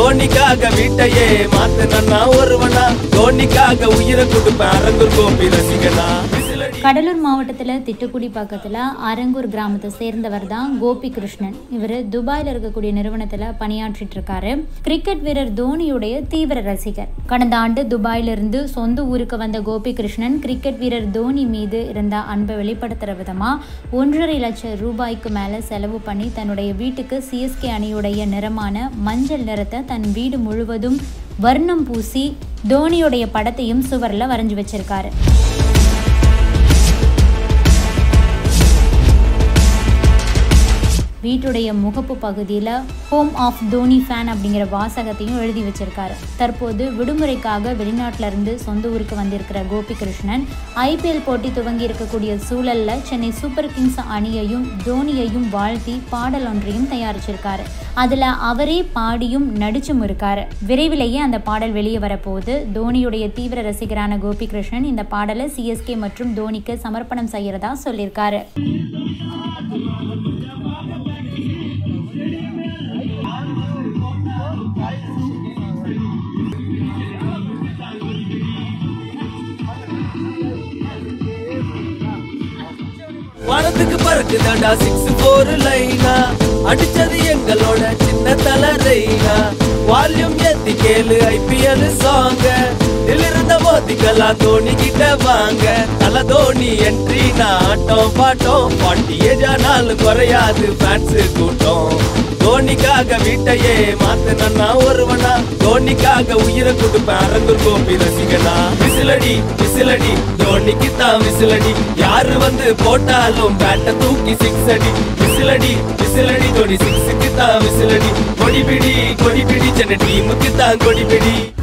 தோனிக்காக வீட்டையே மாத்தனா ஒருவனா தோனிக்காக உயிரை கொடுப்பேன் அரங்கூர் கோபி ரசிகனா விசிலடி கடலூர் மாவட்டத்தில் திட்டுக்குடி பக்கத்தில் அரங்கூர் கிராமத்தை சேர்ந்தவர் தான் கோபி கிருஷ்ணன் இவர் துபாயில் இருக்கக்கூடிய நிறுவனத்தில் பணியாற்றிட்டு இருக்காரு கிரிக்கெட் வீரர் தோனியுடைய தீவிர ரசிகர் கடந்த ஆண்டு துபாயிலிருந்து சொந்த ஊருக்கு வந்த கோபி கிருஷ்ணன் கிரிக்கெட் வீரர் தோனி மீது இருந்த அன்பை வெளிப்படுத்துகிற விதமாக ஒன்றரை லட்சம் ரூபாய்க்கு மேலே செலவு பண்ணி தன்னுடைய வீட்டுக்கு சிஎஸ்கே அணியுடைய நிறமான மஞ்சள் நிறத்தை தன் வீடு முழுவதும் வர்ணம் பூசி தோனியுடைய படத்தையும் சுவரில் வரைஞ்சி வச்சிருக்காரு வீட்டுடைய முகப்பு பகுதியில் ஹோம் ஆஃப் தோனி ஃபேன் அப்படிங்கிற வாசகத்தையும் எழுதி வச்சிருக்காரு தற்போது விடுமுறைக்காக வெளிநாட்டில இருந்து சொந்த ஊருக்கு வந்திருக்கிற கோபி கிருஷ்ணன் ஐபிஎல் போட்டி துவங்கி இருக்கக்கூடிய சூழல்ல சென்னை சூப்பர் கிங்ஸ் அணியையும் தோனியையும் வாழ்த்தி பாடல் ஒன்றையும் தயாரிச்சிருக்காரு அதுல அவரே பாடியும் நடிச்சும் இருக்காரு விரைவிலேயே அந்த பாடல் வெளியே வரப்போகுது தோனியுடைய தீவிர ரசிகரான கோபி கிருஷ்ணன் இந்த பாடலை சிஎஸ்கே மற்றும் தோனிக்கு சமர்ப்பணம் செய்யறதா சொல்லியிருக்காரு வானத்துக்கு பறக்குதாண்டா சிக்ஸ் போர் லைனா அடிச்சது எங்களோட சின்ன தல ரெய்னா வால்யூம் ஏத்தி கேளு ஐபிஎல் சாங்க இதிலிருந்த மோதிக்கலாம் தோனி கிட்ட வாங்க தல தோனி என்ட்ரி ஆட்டம் பாட்டம் பாட்டி ஏஜானாலும் குறையாது ஃபேன்ஸ் கூட்டம் தோனிக்காக வீட்டையே மாத்தனா ஒருவனா தோனிக்காக உயிரை கொடுப்பேன் அரங்கூர் கோபி ரசிகனா விசிலடி விசிலடி தோனிக்கு தான் விசிலடி யாரு வந்து போட்டாலும் பேட்டை தூக்கி சிக்ஸ் அடி விசிலடி விசிலடி தோனி சிக்ஸுக்கு தான் விசிலடி கொடிபிடி கொடிபிடி சென்னை டீமுக்கு தான் கொடிபிடி